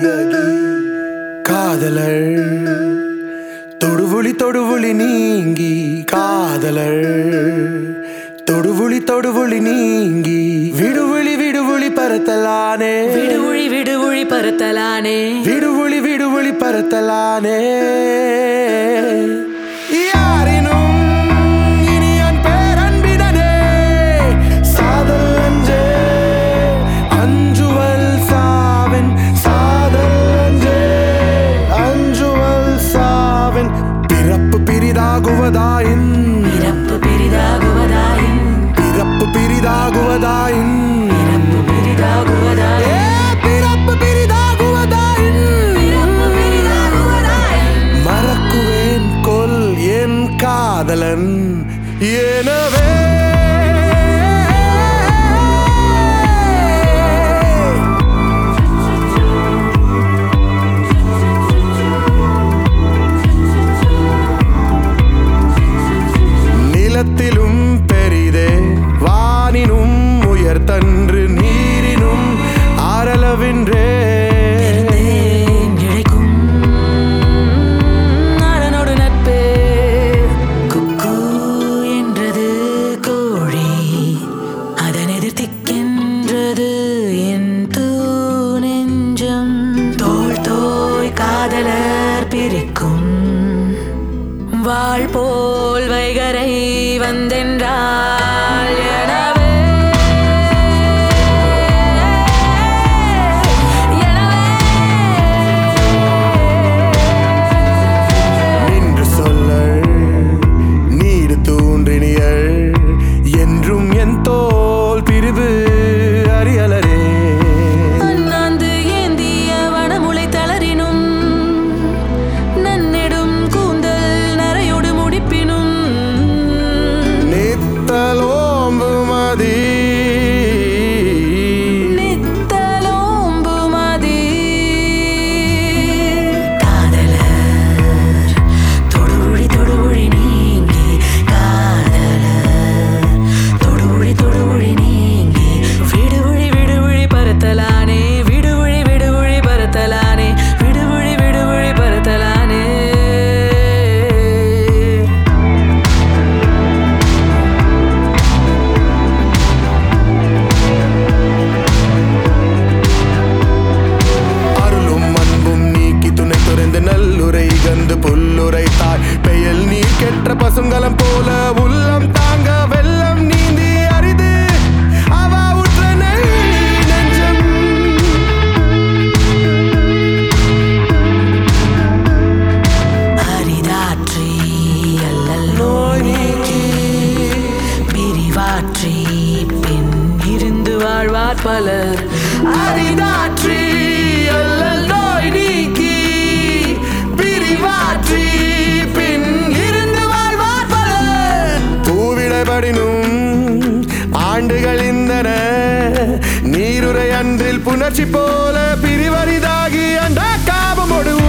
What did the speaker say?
காதலர் தொடுவுளி தொடுவுளி நீங்கி காதலர் தொடுவுளி தொடுவுளி நீங்கி விடுவுளி விடுவுளி பரத்தலானே விடுவுழி விடுவுழி பருத்தலானே விடுவுளி விடுவுளி பரத்தலானே யாரினும் இனியன் பேரன்பினனே சாதல் அஞ்சே அஞ்சுவல் சாவின் சாதல் அஞ்சே அஞ்சுவல் சாவின் பிறப்பு பிரிதாகுவதாயின் பிறப்பு பெரிதாகுவதாயின் பிறப்பு பிரிதாகுவதாயின் பிறப்பு பெரிதாகுவதாயின் ஏ பிறப்பு பிரிதாகுவதாயின் பிறப்பு பெரிதாகுவதாயின் மறக்குவேன் கொல் என் காதலன் எனவே நிலத்திலும் பெரிதே வானினும் உயர்தன்று நீரினும் ஆரளவின்றே தேன் இழைக்கும் நாடனோடு நட்பே குக்கு என்றது கோழி அதன் எதிர்த்திக்கின்றது என் தூ நெஞ்சம் தோள் தோய் காதலர் பிரிக்கும் வாழ் போல் வைகரை வந்தென்றால் எனவே நின்று சொல்லள் நீடு தூன்றினியள் என்றும் என் தோல் பிரிவு அறியலரே அண்ணாந்து ஏந்திய வனமுலை தளரினும் நன்னெடும் கூந்தல் நரையோடு முடிப்பினும் நித்தலோம்பு மதி நித்தலோம்பு மதி காதலர் தொடுவுழி தொடுவுழி நீங்கி காதலர் தொடுவுழி தொடுவுழி நீங்கி விடுவுழி விடுவுழி பரத்தலானே விடுவுழி விடுவுழி பரத்தலானே விடுவுழி விடுவுழி பரத்தலானே அருளும் அன்பும் நீக்கி துணை துறைந்து நல்லுரை கந்து புல்லுரை தாய் பெயல் நீர் கெட்ட பசுங்கலம் போல உள்ளம் தாங்க வெள்ளம் நீந்தி அரிது அவ உற்ற நெய் நெஞ்சம் அரிதாற்றி அல்லல் நோய் நீக்கி பிரிவாற்றி பின் இருந்து வாழ்வார் பலர் அரிதாற்றி அல்லல் நோய் நீக்கி பிரிவாற்றி பின் இருந்து வாழ்வார் பலர் பூவிடைபடினும் ஆண்டுகள் இந்தன நீருரை அன்றில் புணர்ச்சி போல பிரிவரிதாகி அந்த காபமொடு